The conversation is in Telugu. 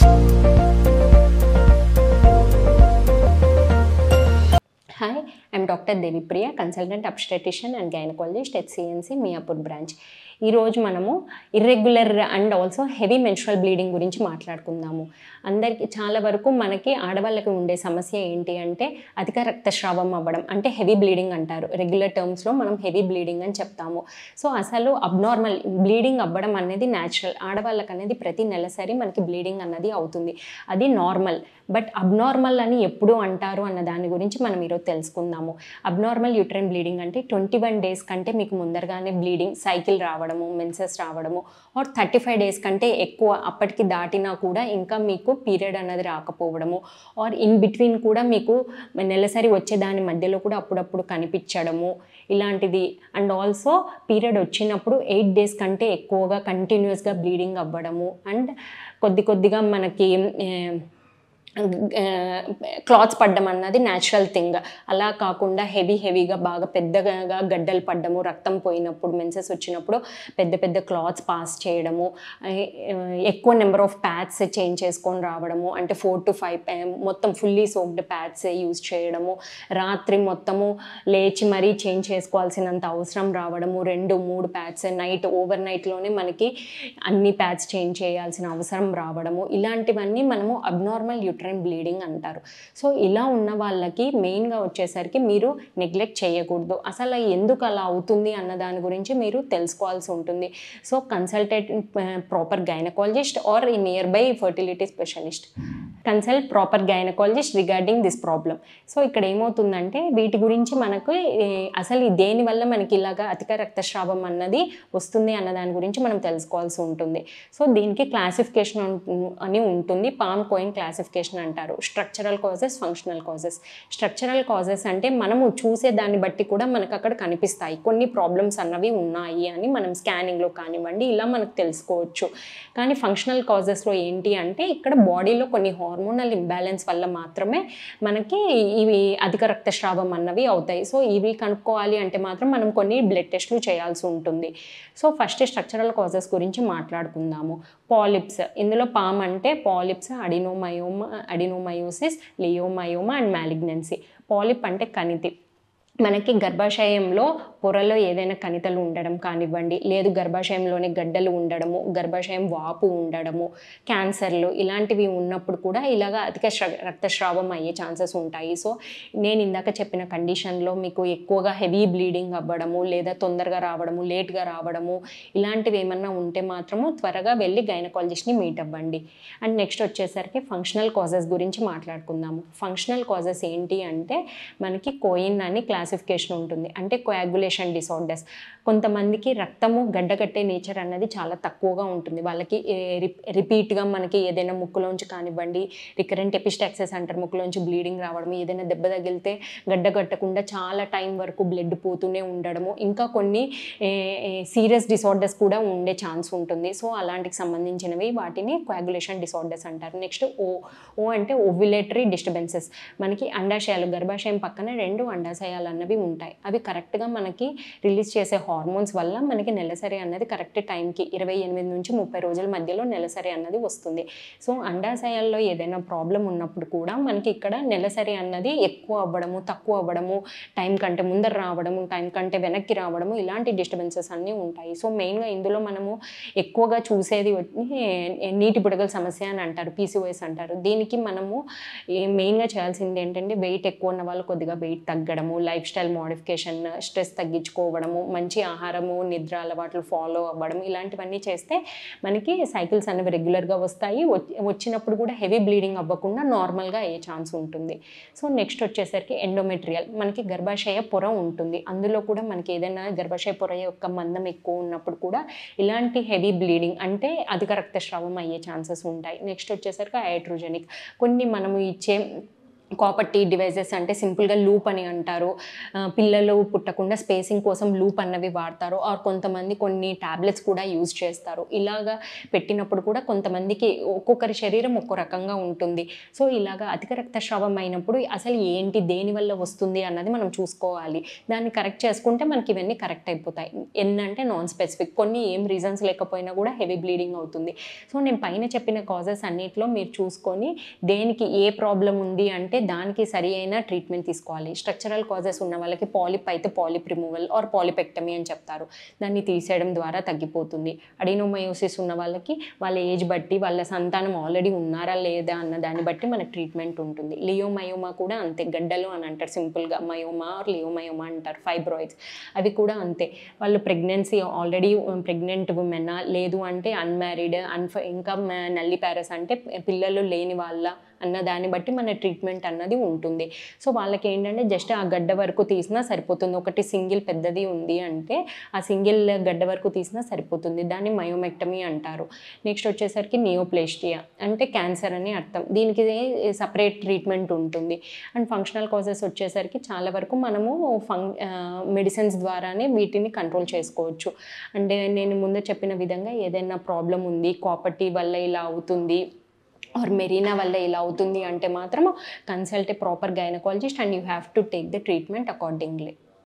hi I'm doctor Devipriya consultant obstetrician and gynaecologist at CNC Miyapur branch ఈరోజు మనము irregular and also heavy menstrual bleeding గురించి మాట్లాడుకుందాము అందరికీ చాలా వరకు మనకి ఆడవాళ్ళకి ఉండే సమస్య ఏంటి అంటే అధిక రక్తస్రావం అవ్వడం అంటే హెవీ బ్లీడింగ్ అంటారు రెగ్యులర్ టర్మ్స్లో మనం హెవీ బ్లీడింగ్ అని చెప్తాము సో అసలు అబ్నార్మల్ బ్లీడింగ్ అవ్వడం అనేది న్యాచురల్ ఆడవాళ్ళకి అనేది ప్రతి నెలసరి మనకి బ్లీడింగ్ అన్నది అవుతుంది అది నార్మల్ బట్ అబ్నార్మల్ అని ఎప్పుడు అంటారు అన్న దాని గురించి మనం ఈరోజు తెలుసుకుందాము అబ్నార్మల్ యూట్రైన్ బ్లీడింగ్ అంటే ట్వంటీ వన్ డేస్ కంటే మీకు ముందరగానే బ్లీడింగ్ సైకిల్ రావడము మెన్సెస్ రావడము ఆర్ థర్టీ ఫైవ్ డేస్ కంటే ఎక్కువ అప్పటికి దాటినా కూడా ఇంకా మీకు పీరియడ్ అన్నది రాకపోవడము ఆర్ ఇన్ బిట్వీన్ కూడా మీకు నెలసరి వచ్చే దాని మధ్యలో కూడా అప్పుడప్పుడు కనిపించడము ఇలాంటిది అండ్ ఆల్సో పీరియడ్ వచ్చినప్పుడు ఎయిట్ డేస్ కంటే ఎక్కువగా కంటిన్యూస్గా బ్లీడింగ్ అవ్వడము అండ్ కొద్ది కొద్దిగా మనకి ఏ, క్లాత్స్ పడ్డం అన్నది న్యాచురల్ థింగ్ అలా కాకుండా హెవీ హెవీగా బాగా పెద్దగా గడ్డలు పడ్డము రక్తం పోయినప్పుడు మెన్సెస్ వచ్చినప్పుడు పెద్ద పెద్ద క్లాత్స్ పాస్ చేయడము ఏ, ఎక్కువ నెంబర్ ఆఫ్ ప్యాడ్స్ చేంజ్ చేసుకొని రావడము అంటే ఫోర్ టు ఫైవ్ మొత్తం ఫుల్లీ సోక్డ్ ప్యాడ్స్ యూజ్ చేయడము రాత్రి మొత్తము లేచి మరీ చేంజ్ చేసుకోవాల్సినంత అవసరం రావడము రెండు మూడు ప్యాడ్స్ నైట్ ఓవర్ నైట్లోనే మనకి అన్ని ప్యాడ్స్ చేంజ్ చేయాల్సిన అవసరం రావడము ఇలాంటివన్నీ మనము అబ్నార్మల్ యూట్రైన్ బ్లీడింగ్ అంటారు సో ఇలా ఉన్న వాళ్ళకి మెయిన్గా వచ్చేసరికి మీరు నెగ్లెక్ట్ చేయకూడదు అసలు ఎందుకు అలా అవుతుంది అన్న దాని గురించి మీరు తెలుసుకోవాల్సి ఉంటుంది so consultate proper gynaecologist or ఈ near by fertility specialist consult proper gynaecologist regarding this problem so ఇక్కడ ఏమవుతుందంటే వీటి గురించి మనకు ఏ, అసలు దేని వల్ల మనకి ఇలాగా అధిక రక్తస్రావం అన్నది వస్తుంది అన్న దాని గురించి మనం తెలుసుకోవాల్సి ఉంటుంది సో దీనికి క్లాసిఫికేషన్ అని ఉంటుంది పామ్ కోయిన్ క్లాసిఫికేషన్ అంటారు structural causes functional causes structural causes అంటే మనము చూసే దాన్ని బట్టి కూడా మనకు అక్కడ కనిపిస్తాయి కొన్ని ప్రాబ్లమ్స్ అన్నవి ఉన్నాయి అని మనం స్కానింగ్లో కానివ్వండి ఇలా మనకు తెలుసుకోవచ్చు కానీ ఫంక్షనల్ కాజెస్లో ఏంటి అంటే ఇక్కడ బాడీలో కొన్ని హార్మోనల్ ఇంబ్యాలెన్స్ వల్ల మాత్రమే మనకి ఇవి అధిక రక్తస్రావం అన్నవి అవుతాయి సో ఇవి కనుక్కోవాలి అంటే మాత్రం మనం కొన్ని బ్లడ్ టెస్ట్లు చేయాల్సి ఉంటుంది సో ఫస్ట్ స్ట్రక్చరల్ కాజెస్ గురించి మాట్లాడుకుందాము పాలిప్స్ ఇందులో పామ్ అంటే polyps adenomyoma adenomyosis leiomyoma and malignancy polyp అంటే కణితి మనకి గర్భాశయంలో పొరలో ఏదైనా కణితలు ఉండడం కానివ్వండి లేదు గర్భాశయంలోని గడ్డలు ఉండడము గర్భాశయం వాపు ఉండడము క్యాన్సర్లు ఇలాంటివి ఉన్నప్పుడు కూడా ఇలాగ అధిక శ్ర- రక్తస్రావం అయ్యే ఛాన్సెస్ ఉంటాయి సో నేను ఇందాక చెప్పిన కండిషన్లో మీకు ఎక్కువగా హెవీ బ్లీడింగ్ అవ్వడము లేదా తొందరగా రావడము లేట్గా రావడము ఇలాంటివి ఏమన్నా ఉంటే మాత్రము త్వరగా వెళ్ళి గైనకాలజిస్ట్ని మీట్ అవ్వండి అండ్ నెక్స్ట్ వచ్చేసరికి ఫంక్షనల్ కాజెస్ గురించి మాట్లాడుకుందాము ఫంక్షనల్ కాజెస్ ఏంటి అంటే మనకి కోయిన్ అని క్లాసిఫికేషన్ ఉంటుంది అంటే కోయాగులేషన్ డిసార్డర్స్ కొంతమందికి రక్తము గడ్డగట్టే నేచర్ అన్నది చాలా తక్కువగా ఉంటుంది వాళ్ళకి రిపీట్గా మనకి ఏదైనా ముక్కులోంచి కానివ్వండి రికరెంట్ ఎపిస్టాక్సెస్ అంటారు ముక్కులోంచి బ్లీడింగ్ రావడం ఏదైనా దెబ్బ తగిలితే గడ్డ కట్టకుండా చాలా టైం వరకు బ్లడ్ పోతూనే ఉండడము ఇంకా కొన్ని సీరియస్ డిసార్డర్స్ కూడా ఉండే ఛాన్స్ ఉంటుంది సో అలాంటికి సంబంధించినవి వాటిని కోయాగులేషన్ డిసార్డర్స్ అంటారు నెక్స్ట్ ఓ ఓ అంటే ఓవ్యులేటరీ డిస్టర్బెన్సెస్ మనకి అండాశయాలు గర్భాశయం పక్కన రెండు అండాశయాలు అన్నవి ఉంటాయి అవి కరెక్ట్గా మనకి రిలీజ్ చేసే హార్మోన్స్ వల్ల మనకి నెలసరి అన్నది కరెక్ట్ టైంకి ఇరవై ఎనిమిది నుంచి ముప్పై రోజుల మధ్యలో నెలసరి అన్నది వస్తుంది సో అండాశయాల్లో ఏదైనా ప్రాబ్లం ఉన్నప్పుడు కూడా మనకి ఇక్కడ నెలసరి అన్నది ఎక్కువ అవ్వడము తక్కువ అవ్వడము టైం కంటే ముందర రావడము టైం కంటే వెనక్కి రావడము ఇలాంటి డిస్టర్బెన్సెస్ అన్నీ ఉంటాయి సో మెయిన్గా ఇందులో మనము ఎక్కువగా చూసేది వచ్చి నీటి బుడగల సమస్య అని అంటారు పీసీఓఎస్ అంటారు దీనికి మనము ఏ- మెయిన్గా చేయాల్సింది ఏంటంటే వెయిట్ ఎక్కువ ఉన్న వాళ్ళు కొద్దిగా వెయిట్ తగ్గడము లైఫ్ స్టైల్ మోడిఫికేషన్ స్ట్రెస్ తగ్గించుకోవడము మంచి ఆహారము నిద్ర అలవాట్లు ఫాలో అవ్వడం ఇలాంటివన్నీ చేస్తే మనకి సైకిల్స్ అనేవి రెగ్యులర్గా వస్తాయి వచ్చి- వచ్చినప్పుడు కూడా హెవీ బ్లీడింగ్ అవ్వకుండా నార్మల్గా అయ్యే ఛాన్స్ ఉంటుంది సో నెక్స్ట్ వచ్చేసరికి ఎండోమెట్రియల్ మనకి గర్భాశయ పొర ఉంటుంది అందులో కూడా మనకి ఏదైనా గర్భాశయ పొర యొక్క మందం ఎక్కువ ఉన్నప్పుడు కూడా ఇలాంటి హెవీ బ్లీడింగ్ అంటే అధిక రక్తస్రావం అయ్యే ఛాన్సెస్ ఉంటాయి నెక్స్ట్ వచ్చేసరికి హైడ్రోజెనిక్ కొన్ని మనము ఇచ్చే కాపర్ టీ డివైజెస్ అంటే సింపుల్గా లూప్ అని అంటారు ఆ, పిల్లలు పుట్టకుండా స్పేసింగ్ కోసం లూప్ అన్నవి వాడతారు ఆర్ కొంతమంది కొన్ని ట్యాబ్లెట్స్ కూడా యూజ్ చేస్తారు ఇలాగా పెట్టినప్పుడు కూడా కొంతమందికి ఒక్కొక్కరి శరీరం ఒక్కో రకంగా ఉంటుంది సో ఇలాగా అధిక రక్తస్రావం అయినప్పుడు అసలు ఏంటి దేని వల్ల వస్తుంది అన్నది మనం చూసుకోవాలి దాన్ని కరెక్ట్ చేసుకుంటే మనకి ఇవన్నీ కరెక్ట్ అయిపోతాయి ఎన్నంటే నాన్ స్పెసిఫిక్ కొన్ని ఏం రీజన్స్ లేకపోయినా కూడా హెవీ బ్లీడింగ్ అవుతుంది సో నేను పైన చెప్పిన కాజెస్ అన్నిట్లో మీరు చూసుకొని దేనికి ఏ ప్రాబ్లం ఉంది అంటే దానికి సరి అయిన ట్రీట్మెంట్ తీసుకోవాలి స్ట్రక్చరల్ కాజెస్ ఉన్న వాళ్ళకి పాలిప్ అయితే పాలిప్ రిమూవల్ ఆర్ పాలిపెక్టమీ అని చెప్తారు దాన్ని తీసేయడం ద్వారా తగ్గిపోతుంది అడినోమయోసిస్ ఉన్న వాళ్ళకి వాళ్ళ ఏజ్ బట్టి వాళ్ళ సంతానం ఆల్రెడీ ఉన్నారా లేదా అన్న దాన్ని బట్టి మనకి ట్రీట్మెంట్ ఉంటుంది లియోమయోమా కూడా అంతే గడ్డలు అని అంటారు సింపుల్గా మయోమా ఆర్ లియోమయోమా అంటారు ఫైబ్రాయిడ్స్ అవి కూడా అంతే వాళ్ళు ప్రెగ్నెన్సీ ఆల్రెడీ ప్రెగ్నెంట్ ఉమెనా లేదు అంటే అన్మ్యారీడ్ అన్ఫ ఇంకా మ- నల్లి ప్యారస్ అంటే పిల్లలు లేని వాళ్ళ అన్న దాన్ని బట్టి మన ట్రీట్మెంట్ అన్నది ఉంటుంది సో వాళ్ళకి ఏంటంటే జస్ట్ ఆ గడ్డ వరకు తీసినా సరిపోతుంది ఒకటి సింగిల్ పెద్దది ఉంది అంటే ఆ సింగిల్ గడ్డ వరకు తీసినా సరిపోతుంది దాన్ని మయోమెక్టమీ అంటారు నెక్స్ట్ వచ్చేసరికి నియోప్లేస్టియా అంటే క్యాన్సర్ అని అర్థం దీనికి సపరేట్ ట్రీట్మెంట్ ఉంటుంది అండ్ ఫంక్షనల్ కాజెస్ వచ్చేసరికి చాలా వరకు మనము ఫంక్ మెడిసిన్స్ ద్వారానే వీటిని కంట్రోల్ చేసుకోవచ్చు అంటే నేను ముందు చెప్పిన విధంగా ఏదైనా ప్రాబ్లం ఉంది కాపర్టీ వల్ల ఇలా అవుతుంది ఆర్ మెరీనా వల్ల ఇలా అవుతుంది అంటే మాత్రం consult a proper gynaecologist and you have to take the treatment accordingly